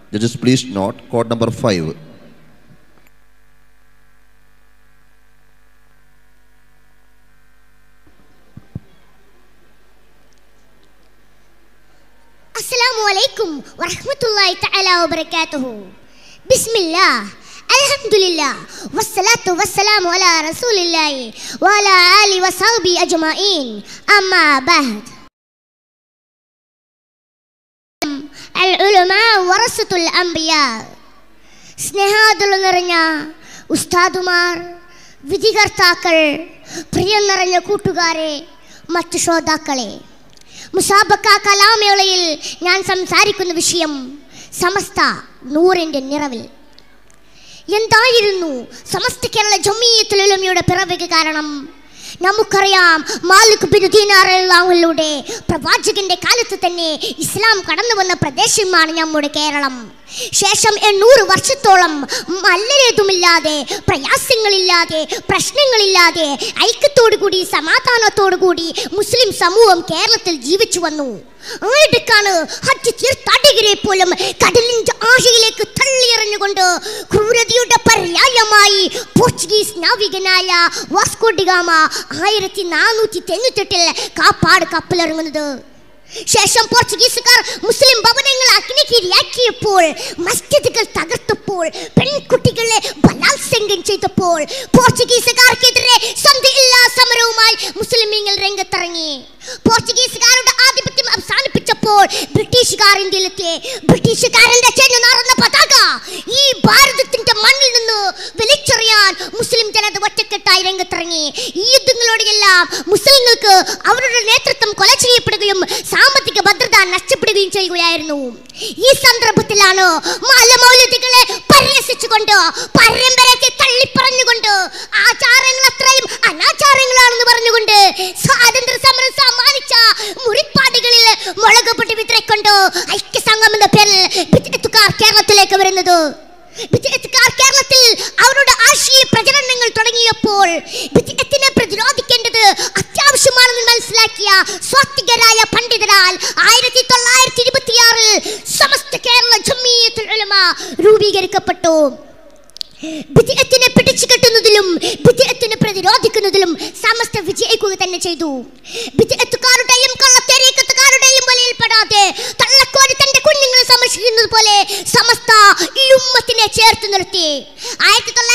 Judges, please note code number five. السلام عليكم ورحمة الله تعالى وبركاته بسم الله الحمد لله والصلاة والسلام على رسول الله وعلى آله وصحبه أجمعين أما بعد العلماء ورثة الأنبياء സ്നേഹാതുള്ള നിറഞ്ഞ ഉസ്താദുമാർ വിധികർത്താക്കൾ പ്രിയം നിറഞ്ഞ കൂട്ടുകാരെ മറ്റു ശ്രോതാക്കളെ മുസാബക്ക കലാമേളയിൽ ഞാൻ സംസാരിക്കുന്ന വിഷയം സമസ്ത നൂറിൻ്റെ നിറവിൽ എന്തായിരുന്നു സമസ്ത കേരള ജമീയത്തുലമയുടെ പിറവിക്ക് കാരണം നമുക്കറിയാം മാലിക് ബിൻ ദീനാറിലൂടെ പ്രവാചകന്റെ കാലത്ത് തന്നെ ഇസ്ലാം കടന്നു വന്ന പ്രദേശമാണ് നമ്മുടെ കേരളം ശേഷം എണ്ണൂറ് വർഷത്തോളം മല്ലരേതുമില്ലാതെ പ്രയാസങ്ങളില്ലാതെ പ്രശ്നങ്ങളില്ലാതെ ഐക്യത്തോടു കൂടി സമാധാനത്തോടു കൂടി മുസ്ലിം സമൂഹം കേരളത്തിൽ ജീവിച്ചു വന്നു ആയിടക്കാണ് ഹജ്ജ് തീർത്ഥാടകരെ പോലും കടലിന്റെ ആഴയിലേക്ക് തള്ളിയെറിഞ്ഞുകൊണ്ട് ക്രൂരതയുടെ പര്യായമായി പോർച്ചുഗീസ് നാവികനായ വാസ്കോഡിഗാമ ആയിരത്തി നാനൂറ്റി തൊണ്ണൂറ്റെട്ടിൽ കാപ്പാട് കപ്പലിറങ്ങുന്നത് ശേഷം പോർച്ചുഗീസുകാർ മുസ്ലിം ഭവനങ്ങൾ അഗ്നിക്കിരിയാക്കിയപ്പോൾ മസ്ജിദുകൾ തകർത്തപ്പോൾ പെൺകുട്ടികളെ ബലാത്സംഗം ചെയ്തപ്പോൾ പോർച്ചുഗീസുകാർക്കെതിരെ സന്ധിയില്ലാ സമരവുമായി മുസ്ലിമീങ്ങൾ രംഗത്തിറങ്ങി പോർച്ചുഗീസുകാരുടെ ആധിപത്യം അവസാനിപ്പിച്ചപ്പോൾ ബ്രിട്ടീഷുകാർ ഇന്ത്യയിലെത്തി ബ്രിട്ടീഷുകാരന്റെ ചെന്നു നാറുന്ന പതാക ഈ ഭാരതത്തിന്റെ മണ്ണിൽ നിന്ന് വലിച്ചെറിയാൻ മുസ്ലിം ജനത ഒറ്റക്കെട്ടായി രംഗത്തിറങ്ങി ഈ യുദ്ധങ്ങളോടെല്ലാം മുസ്ലിങ്ങൾക്ക് അവരുടെ നേതൃത്വം കൊല ചെയ്യപ്പെടുകയും സാമ്പത്തിക ഭദ്രത നഷ്ടപ്പെടുകയും ചെയ്യുകയായിരുന്നു ഈ സന്ദർഭത്തിലാണ് മാലമൗലികളെ പരിഹസിച്ചുകൊണ്ട് പരമ്പരയ്ക്ക് തള്ളിപ്പറഞ്ഞുകൊണ്ട് ആചാരങ്ങൾ അത്രയും അനാചാരങ്ങളാണെന്ന് പറഞ്ഞുകൊണ്ട് സ്വാതന്ത്ര്യ സമരം സമ്മാനിച്ച മുറിപ്പാടുകളിൽ മുളക് പൊട്ടി വിത്രക്കൊണ്ട് ഐക്യസംഘം എന്ന പേരിൽ ബിജെത്തുകാർ കേരളത്തിലേക്ക് വരുന്നത് ബിജെത്തുകാർ കേരളത്തിൽ അവരുടെ ആശയ പ്രചരണങ്ങൾ തുടങ്ങിയപ്പോൾ ബിജെത്തിനെ പ്രതിരോധിക്കേണ്ടത് അത്യാവശ്യമാണെന്ന് മനസ്സിലാക്കിയ സ്വാത്വികരായ പണ്ഡിതരാൽ ആയിരത്തി തൊള്ളായിരത്തി ഇരുപത്തിയാറിൽ സമസ്ത കേരള ജമീയത്തുൽ ഉലമ രൂപീകരിക്കപ്പെട്ടു വിജയത്തിനെ പിടിച്ചു കെട്ടുന്നതിലും വിജയത്തിനെ പ്രതിരോധിക്കുന്നതിലും സമസ്ത വിജയിക്കുക തന്നെ ചെയ്തു വിജയത്തുകാരുടെയും കള്ളത്തേരീക്കത്തുകാരുടെയും വലയിൽപ്പെടാതെ തള്ളക്കോരി തന്റെ കുഞ്ഞുങ്ങളെ സംരക്ഷിക്കുന്നത് പോലെ സമസ്ത ഈ ഉമ്മത്തിനെ ചേർത്ത് നിർത്തി ആയിരത്തി